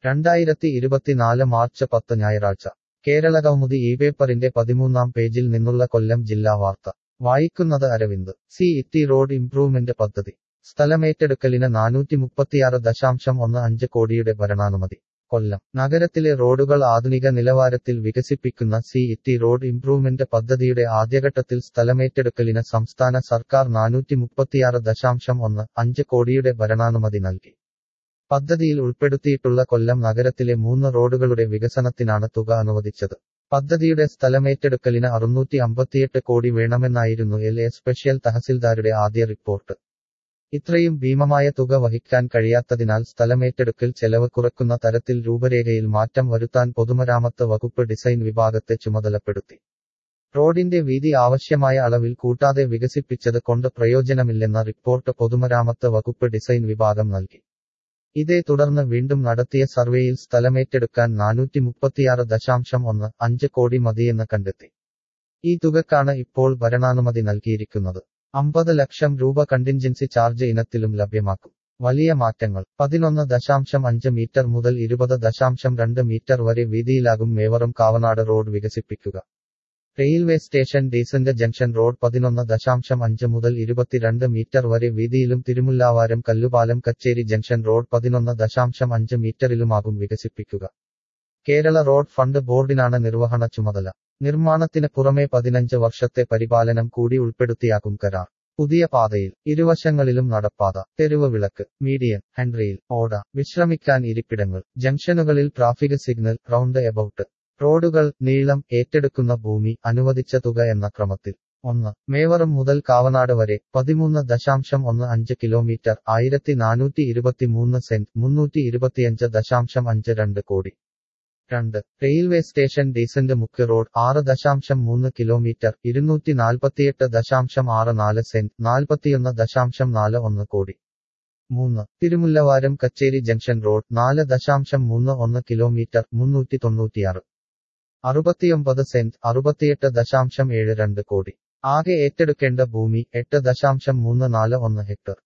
രണ്ടായിരത്തി ഇരുപത്തിനാല് മാർച്ച് പത്ത് ഞായറാഴ്ച കേരളകൗമുദി ഈ പേപ്പറിന്റെ പതിമൂന്നാം പേജിൽ നിന്നുള്ള കൊല്ലം ജില്ലാ വാർത്ത വായിക്കുന്നത് Aravind city road improvement പദ്ധതി സ്ഥലമേറ്റെടുക്കലിന് നാനൂറ്റി മുപ്പത്തിയാറ് ദശാംശം ഒന്ന് അഞ്ച് കോടിയുടെ ഭരണാനുമതി കൊല്ലം നഗരത്തിലെ റോഡുകൾ ആധുനിക നിലവാരത്തിൽ വികസിപ്പിക്കുന്ന സി ഇറ്റി റോഡ് ഇംപ്രൂവ്മെന്റ് പദ്ധതിയുടെ ആദ്യഘട്ടത്തിൽ സ്ഥലമേറ്റെടുക്കലിന് സംസ്ഥാന സർക്കാർ നാനൂറ്റി മുപ്പത്തിയാറ് ദശാംശം ഒന്ന് അഞ്ച് കോടിയുടെ ഭരണാനുമതി നൽകി പദ്ധതിയിൽ ഉൾപ്പെടുത്തിയിട്ടുള്ള കൊല്ലം നഗരത്തിലെ മൂന്ന് റോഡുകളുടെ വികസനത്തിനാണ് തുക അനുവദിച്ചത് പദ്ധതിയുടെ സ്ഥലമേറ്റെടുക്കലിന് അറുന്നൂറ്റി അമ്പത്തിയെട്ട് കോടി വേണമെന്നായിരുന്നു എൽ എ സ്പെഷ്യൽ തഹസിൽദാരുടെ ആദ്യ റിപ്പോർട്ട് ഇത്രയും ഭീമമായ തുക വഹിക്കാൻ കഴിയാത്തതിനാൽ സ്ഥലമേറ്റെടുക്കൽ ചെലവ് കുറക്കുന്ന തരത്തിൽ രൂപരേഖയിൽ മാറ്റം വരുത്താൻ പൊതുമരാമത്ത് വകുപ്പ് ഡിസൈൻ വിഭാഗത്തെ ചുമതലപ്പെടുത്തി റോഡിന്റെ വീതി ആവശ്യമായ അളവിൽ കൂട്ടാതെ വികസിപ്പിച്ചത് കൊണ്ട് പ്രയോജനമില്ലെന്ന റിപ്പോർട്ട് പൊതുമരാമത്ത് വകുപ്പ് ഡിസൈൻ വിഭാഗം നൽകി ഇതേ തുടർന്ന് വീണ്ടും നടത്തിയ സർവേയിൽ സ്ഥലമേറ്റെടുക്കാൻ നാനൂറ്റി മുപ്പത്തിയാറ് ദശാംശം ഒന്ന് അഞ്ച് കോടി മതിയെന്ന് കണ്ടെത്തി ഈ തുകക്കാണ് ഇപ്പോൾ ഭരണാനുമതി നൽകിയിരിക്കുന്നത് അമ്പത് ലക്ഷം രൂപ കണ്ടിൻജൻസി ചാർജ് ഇനത്തിലും ലഭ്യമാക്കും വലിയ മാറ്റങ്ങൾ പതിനൊന്ന് ദശാംശം അഞ്ച് മീറ്റർ മുതൽ ഇരുപത് ദശാംശം രണ്ട് മീറ്റർ വരെ വീതിയിലാകും മേവറും കാവനാട് റോഡ് വികസിപ്പിക്കുക railway station decent junction road പതിനൊന്ന് ദശാംശം അഞ്ച് മുതൽ ഇരുപത്തിരണ്ട് മീറ്റർ വരെ വീതിയിലും തിരുമുല്ലാവാരം കല്ലുപാലം കച്ചേരി ജംഗ്ഷൻ റോഡ് പതിനൊന്ന് ദശാംശം അഞ്ച് മീറ്ററിലുമാകും വികസിപ്പിക്കുക കേരള റോഡ് ഫണ്ട് ബോർഡിനാണ് നിർവഹണ ചുമതല നിർമ്മാണത്തിന് പുറമെ പതിനഞ്ച് വർഷത്തെ പരിപാലനം കൂടി ഉൾപ്പെടുത്തിയാകും കരാർ പുതിയ പാതയിൽ ഇരുവശങ്ങളിലും നടപ്പാത തെരുവ് വിളക്ക് മീഡിയൻ ഹെൻറിയിൽ ഓട വിശ്രമിക്കാൻ ഇരിപ്പിടങ്ങൾ ജംഗ്ഷനുകളിൽ ട്രാഫിക് സിഗ്നൽ റൗണ്ട് എബൌട്ട് റോഡുകൾ നീളം ഏറ്റെടുക്കുന്ന ഭൂമി അനുവദിച്ച തുക എന്ന ക്രമത്തിൽ ഒന്ന് മേവറം മുതൽ കാവനാട് വരെ പതിമൂന്ന് ദശാംശം ഒന്ന് അഞ്ച് കിലോമീറ്റർ ആയിരത്തി നാനൂറ്റി ഇരുപത്തിമൂന്ന് സെന്റ് മുന്നൂറ്റി ഇരുപത്തിയഞ്ച് ദശാംശം അഞ്ച് രണ്ട് കോടി രണ്ട് റെയിൽവേ സ്റ്റേഷൻ ഡീസന്റ് മുക്ക് റോഡ് ആറ് ദശാംശം മൂന്ന് കിലോമീറ്റർ ഇരുന്നൂറ്റി നാൽപ്പത്തിയെട്ട് ദശാംശം ആറ് നാല് സെന്റ് നാൽപ്പത്തിയൊന്ന് ദശാംശം നാല് ഒന്ന് കോടി മൂന്ന് തിരുമുല്ലവാരം കച്ചേരി ജംഗ്ഷൻ റോഡ് നാല് ദശാംശം മൂന്ന് ഒന്ന് കിലോമീറ്റർ മുന്നൂറ്റി തൊണ്ണൂറ്റിയാറ് അറുപത്തിയൊമ്പത് സെന്റ് അറുപത്തിയെട്ട് ദശാംശം ഏഴ് രണ്ട് കോടി ആകെ ഏറ്റെടുക്കേണ്ട ഭൂമി എട്ട് ദശാംശം മൂന്ന് നാല് ഒന്ന് ഹെക്ടർ